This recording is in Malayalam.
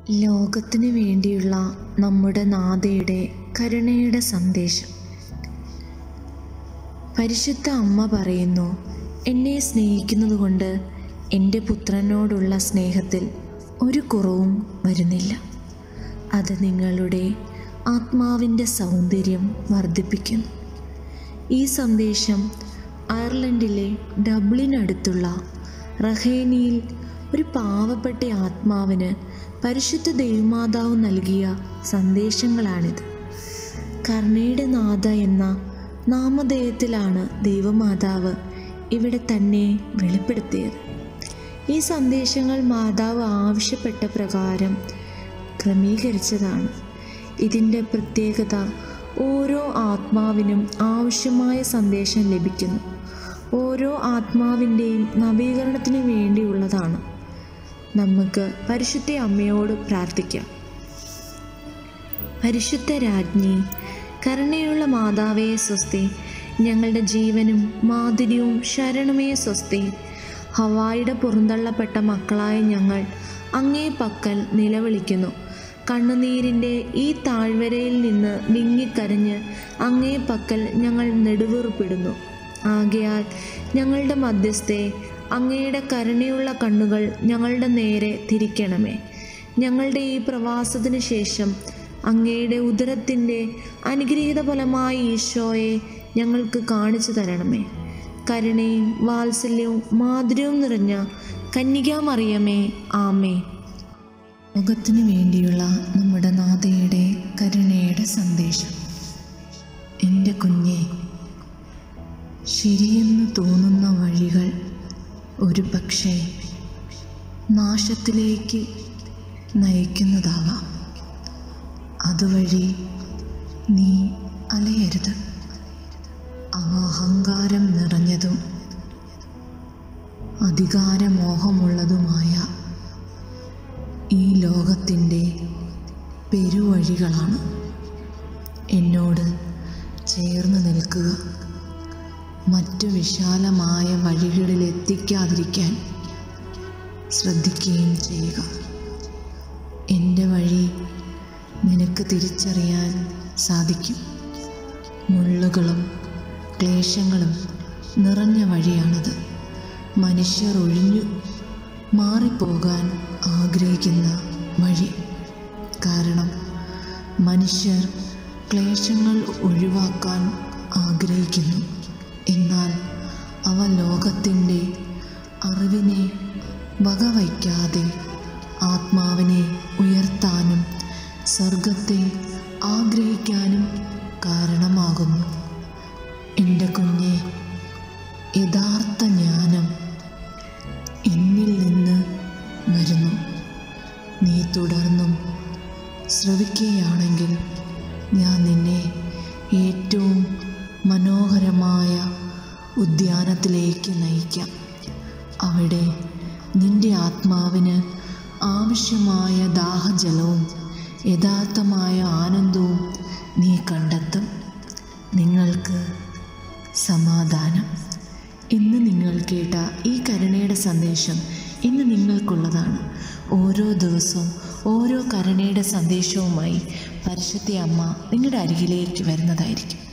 ലോകത്തിന് വേണ്ടിയുള്ള നമ്മുടെ നാഥയുടെ കരുണയുടെ സന്ദേശം പരിശുദ്ധ അമ്മ പറയുന്നു എന്നെ സ്നേഹിക്കുന്നതുകൊണ്ട് എൻ്റെ പുത്രനോടുള്ള സ്നേഹത്തിൽ ഒരു കുറവും വരുന്നില്ല അത് നിങ്ങളുടെ ആത്മാവിൻ്റെ സൗന്ദര്യം വർദ്ധിപ്പിക്കുന്നു ഈ സന്ദേശം അയർലൻഡിലെ ഡബ്ലിനടുത്തുള്ള റഹേനിയിൽ ഒരു പാവപ്പെട്ട ആത്മാവിന് പരിശുദ്ധ ദൈവമാതാവ് നൽകിയ സന്ദേശങ്ങളാണിത് കർണയുടെ നാഥ എന്ന നാമധേയത്തിലാണ് ദൈവമാതാവ് ഇവിടെ തന്നെ വെളിപ്പെടുത്തിയത് ഈ സന്ദേശങ്ങൾ മാതാവ് ആവശ്യപ്പെട്ട പ്രകാരം ക്രമീകരിച്ചതാണ് ഇതിൻ്റെ പ്രത്യേകത ഓരോ ആത്മാവിനും ആവശ്യമായ സന്ദേശം ലഭിക്കുന്നു ഓരോ ആത്മാവിൻ്റെയും നവീകരണത്തിന് വേണ്ടിയുള്ളതാണ് നമുക്ക് പരിശുദ്ധ അമ്മയോട് പ്രാർത്ഥിക്കാം പരിശുദ്ധ രാജ്ഞി കരുണയുള്ള മാതാവേ സ്വസ്തി ഞങ്ങളുടെ ജീവനും മാധുര്യവും ശരണമേ സ്വസ്തി ഹവായുടെ പുറന്തള്ളപ്പെട്ട മക്കളായ ഞങ്ങൾ അങ്ങേ പക്കൽ നിലവിളിക്കുന്നു കണ്ണുനീരിൻ്റെ ഈ താഴ്വരയിൽ നിന്ന് വിങ്ങിക്കരഞ്ഞ് അങ്ങേ പക്കൽ ഞങ്ങൾ നെടുവീർപ്പിടുന്നു ആകയാൽ ഞങ്ങളുടെ മധ്യസ്ഥെ അങ്ങയുടെ കരുണയുള്ള കണ്ണുകൾ ഞങ്ങളുടെ നേരെ തിരിക്കണമേ ഞങ്ങളുടെ ഈ പ്രവാസത്തിന് ശേഷം അങ്ങയുടെ ഉദരത്തിൻ്റെ അനുഗ്രഹീത ഫലമായ ഈശോയെ ഞങ്ങൾക്ക് കാണിച്ചു തരണമേ കരുണയും വാത്സല്യവും മാധുര്യവും നിറഞ്ഞ കന്യകാമറിയമേ ആമേ ലോകത്തിനു വേണ്ടിയുള്ള നമ്മുടെ നാഥയുടെ കരുണയുടെ സന്ദേശം എൻ്റെ കുഞ്ഞെ ശരിയെന്ന് തോന്നുന്ന വഴികൾ ഒരു പക്ഷേ നാശത്തിലേക്ക് നയിക്കുന്നതാവാം അതുവഴി നീ അലയരുത് അവ അഹങ്കാരം നിറഞ്ഞതും അധികാരമോഹമുള്ളതുമായ ഈ ലോകത്തിൻ്റെ പെരുവഴികളാണ് എന്നോട് ചേർന്ന് നിൽക്കുക മറ്റു വിശാലമായ വഴികളിൽ എത്തിക്കാതിരിക്കാൻ ശ്രദ്ധിക്കുകയും ചെയ്യുക എൻ്റെ വഴി നിനക്ക് തിരിച്ചറിയാൻ സാധിക്കും മുള്ളുകളും ക്ലേശങ്ങളും നിറഞ്ഞ വഴിയാണത് മനുഷ്യർ ഒഴിഞ്ഞു മാറിപ്പോകാൻ ആഗ്രഹിക്കുന്ന വഴി കാരണം മനുഷ്യർ ക്ലേശങ്ങൾ ഒഴിവാക്കാൻ ആഗ്രഹിക്കുന്നു എന്നാൽ അവ ലോകത്തിൻ്റെ അറിവിനെ വകവയ്ക്കാതെ ആത്മാവിനെ ഉയർത്താനും സ്വർഗത്തെ ആഗ്രഹിക്കാനും കാരണമാകുന്നു എൻ്റെ കുഞ്ഞെ യഥാർത്ഥ ജ്ഞാനം എന്നിൽ നിന്ന് വരുന്നു നീ തുടർന്നും ശ്രവിക്കുകയാണെങ്കിൽ ഞാൻ നിന്നെ ഏറ്റവും മനോഹരമായ ഉദ്യാനത്തിലേക്ക് നയിക്കാം അവിടെ നിന്റെ ആത്മാവിന് ആവശ്യമായ ദാഹജലവും യഥാർത്ഥമായ ആനന്ദവും നീ കണ്ടെത്തും നിങ്ങൾക്ക് സമാധാനം ഇന്ന് നിങ്ങൾ കേട്ട ഈ കരുണയുടെ സന്ദേശം ഇന്ന് നിങ്ങൾക്കുള്ളതാണ് ഓരോ ദിവസവും ഓരോ കരുണയുടെ സന്ദേശവുമായി പരിശുദ്ധ അമ്മ നിങ്ങളുടെ അരികിലേക്ക് വരുന്നതായിരിക്കും